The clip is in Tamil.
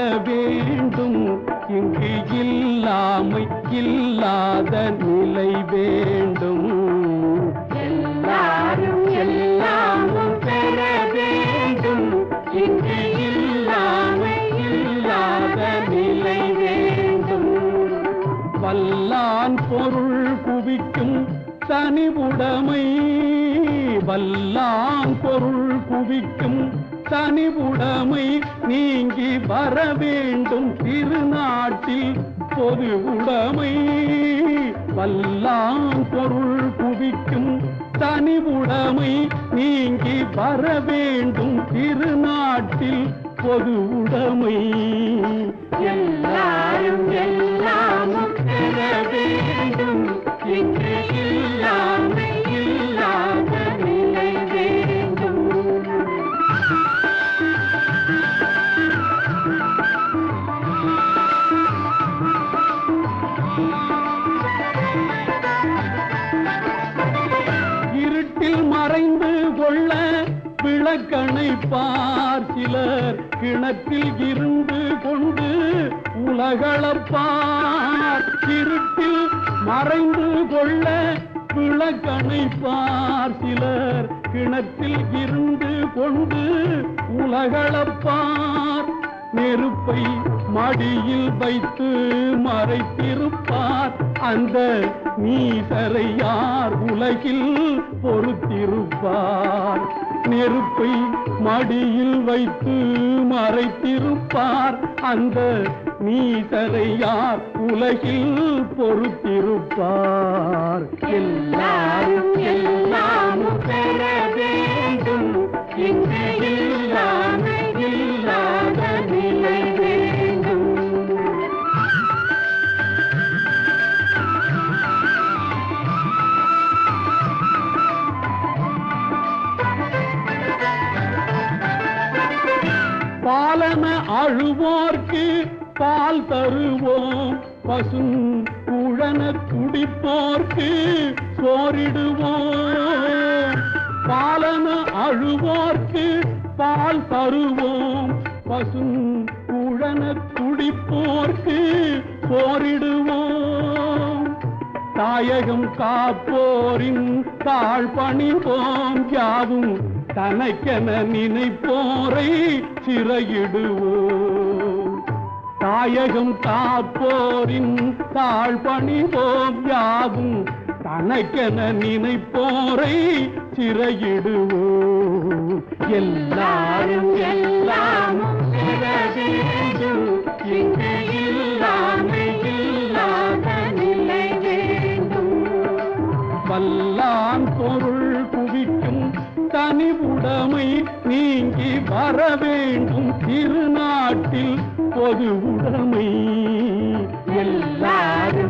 வேண்டும் இங்கு இல்லாமை இல்லாத நிலை வேண்டும் எல்லாரும் எல்லாமும் பெற வேண்டும் இங்கு இல்லாமை இல்லாத நிலை வேண்டும் வல்லான் பொருள் குவிக்கும் தனிவுடைமை வல்லான் பொருள் குவிக்கும் தனிவுடைமை நீங்கி வர வேண்டும் திருநாட்டில் பொது உடைமை வல்லான் பொருள் குவிக்கும் தனிவுடைமை நீங்கி வர வேண்டும் திருநாட்டில் பொது உடைமை எல்லாரும் எல்லாமும் பெற வேண்டும் இங்கு இல்லாமை இல்லாத நிலை வேண்டும் இருட்டில் மறைந்து கொள்ள விளக்கணை பார் சிலர் கிணற்றில் இருந்து கொண்டு உலகளப்பார் இருட்டில் மறைந்து கொள்ள விளக்கணை பார் சிலர் கிணற்றில் இருந்து கொண்டு உலகளப்பார் நெருப்பை மடியில் வைத்து மறைத்திருப்பார் அந்த நீசரை யார் உலகில் பொறுத்திருப்பார் நெருப்பை மடியில் வைத்து மறைத்திருப்பார் அந்த நீசரை யார் உலகில் பொறுத்திருப்பார் எல்லாரும் எல்லாமும் பெற வேண்டும் இங்கு இல்லாமை இல்லாத நிலை வேண்டும் பாலன அழுவோர்க்கு பால் தருவோம் பசும் குழன குடிப்போர்க்கு சோறிடுவோம் பாலன அழுவோர்க்கு பால் தருவோம் பசும் குழன குடிப்போர்க்கு சோறிடுவோம் தாயகம் காப்போரின் தாழ் பணிவோம் யாவும் தனக்கென நினைப்போரை சிறையிடுவோம் தாயகம் காப்போரின் தாழ் பணிவோம் யாவும் தனக்கென நினைப்போரை சிறையிடுவோம் எல்லாரும் எல்லாமும் பெற வேண்டும் இங்கு இல்லாமை இல்லாத நிலை வேண்டும் வல்லான் பொருள் குவிக்கும் தனிவுடைமை நீங்கி வர வேண்டும் திருநாட்டில் பொது உடைமை எல்லாரும்